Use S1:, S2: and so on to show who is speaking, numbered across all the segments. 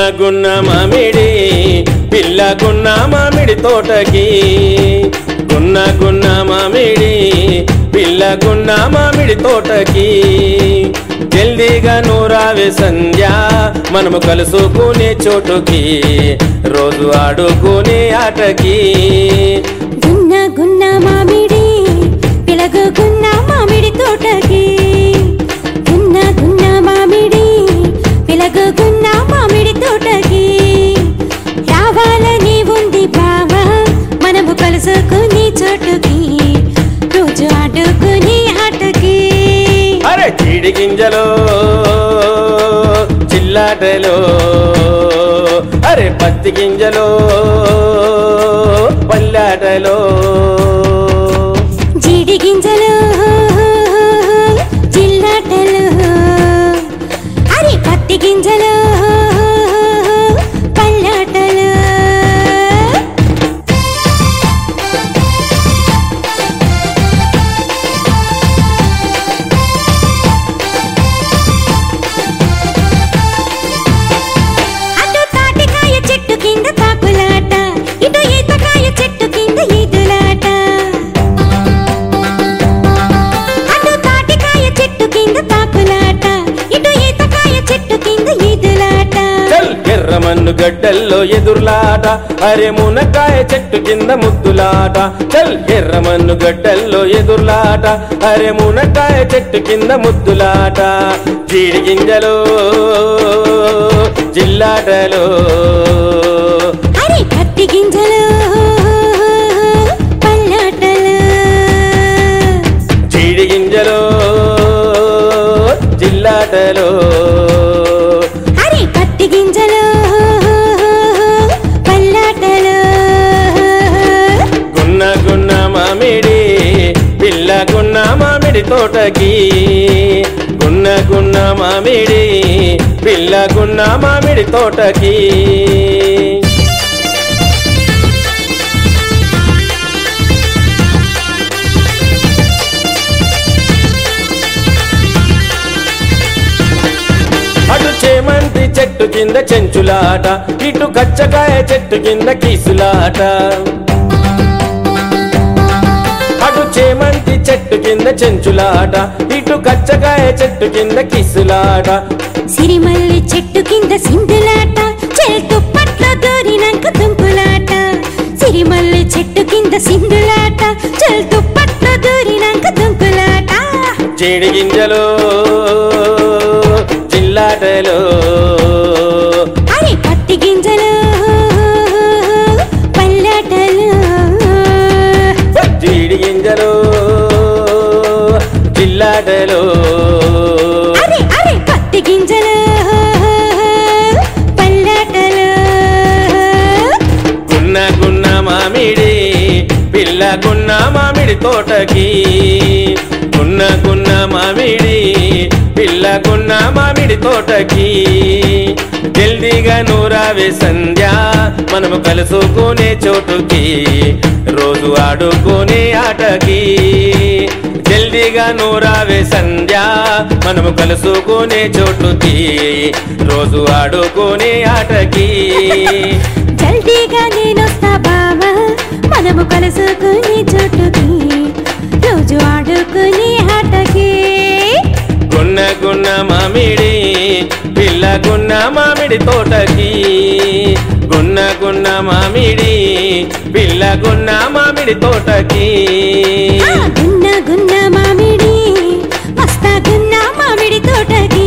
S1: గున్న మామిడి పిల్ల గున్న మామిడి తోటకి గున్న గున్న మామిడి పిల్ల గున్న మామిడి తోటకి జల్దీగా నూరావే సంధ్య మనము కలుసుకునే చోటుకి రోజు ఆడుకునే ఆటకి
S2: గున్న గున్న మామిడి పిలగు గున్న మామిడి తోటకి గున్న గున్న మామిడి పిలగు గున్న మామిడి తోటకి రావాలని ఉంది బావా మనము కలుసుకుని చోటుకి రోజు ఆడుకుని ఆటకి
S1: అరే చీడి గింజలో చిల్లాటలో అరే పత్తి గింజలో పల్లాటలో
S2: జీడి గింజలు జిల్లాటలు అరే పత్తి గింజలు పల్లాటలు అటు తాటికాయ చెట్టు కింద తాకులాట ఇటు ఈతకాయ చెట్టు కింద ఈదులాట అటు తాటికాయ చెట్టు కింద తాకులాట ఇటు ఈతకాయ చెట్టు కింద ఈదులాట
S1: చల్ ఎర్రమన్ను గడ్డల్లో ఎదురులాట అరే మునక్కాయ చెట్టు కింద ముద్దులాట చల్ ఎర్రమన్ను గడ్డల్లో ఎదురులాట అరే మునక్కాయ చెట్టు కింద ముద్దులాట చీడి గింజలో జిల్లాటలో
S2: అరే పత్తి గింజలు పల్లాటలు
S1: చీడి గింజలో జిల్లాటలో
S2: అరే పత్తి గింజలు పల్లాటలు
S1: గున్న గున్న మామిడి పిల్ల గున్న మామిడి తోటకి గున్న గున్న మామిడి పిల్ల గున్న మామిడి తోటకి అటు చేమంతి చెట్టు కింద చెంచులాట ఇటు కచ్చకాయ చెట్టు కింద కీసులాట అటు చేమంతి చెట్టు కింద చెంచులాట ఇటు కచ్చకాయ చెట్టు కింద కిసులాట
S2: సిరిమల్లి చెట్టు కింద సింధులాట చెట్టు పట్ల దూరినాక తుంపులాట సిరిమల్లి చెట్టు కింద సింధులాట చెట్టు పట్ల దూరినాక తుంపులాట
S1: జీడి గింజలు జిల్లాటలో
S2: అరే పత్తి గింజలు పల్లాటలు
S1: జీడి గింజలు జిల్లాటలో
S2: అరే అరే పత్తి గింజలు పల్లాటలు
S1: గున్న గున్న మామిడి పిల్ల గున్న మామిడి తోటకి గున్న గున్న మామిడి పిల్ల గున్న మామిడి తోటకి జల్దీగా నూరావే సంధ్య మనము కలుసుకునే చోటుకి రోజు ఆడుకునే ఆటకి జల్దీగా నూరావే సంధ్య మనము కలుసుకునే చోటుకి రోజు ఆడుకునే ఆటకి
S2: జల్దీగా నేనొస్తా బావా మనము కలుసుకుని చోటుకి రోజు ఆడుకుని ఆటకి
S1: గున్న గున్న మామిడి పిల్ల గున్న మామిడి తోటకి గున్న గున్న మామిడి పిల్ల గున్న మామిడి తోటకి
S2: ఆ గున్న గున్న మామిడి మస్తా గున్న మామిడి తోటకి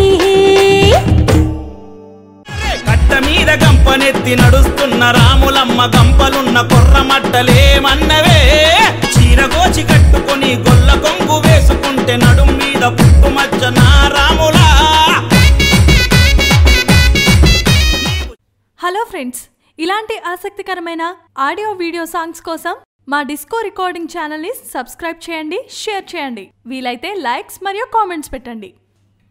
S3: కట్ట మీద గంపనెత్తి నడుస్తున్న రాములమ్మ గంపలున్న కొర్రమట్టలేమన్నవే చీరగోచి కట్టుకొని గొల్ల కొంగు వేసుకుంటే నడుం మీద పుట్టుమచ్చ నా రాములా
S4: హలో ఫ్రెండ్స్ ఇలాంటి ఆసక్తికరమైన ఆడియో వీడియో సాంగ్స్ కోసం మా డిస్కో రికార్డింగ్ ఛానల్ని సబ్స్క్రైబ్ చేయండి షేర్ చేయండి వీలైతే లైక్స్ మరియు కామెంట్స్ పెట్టండి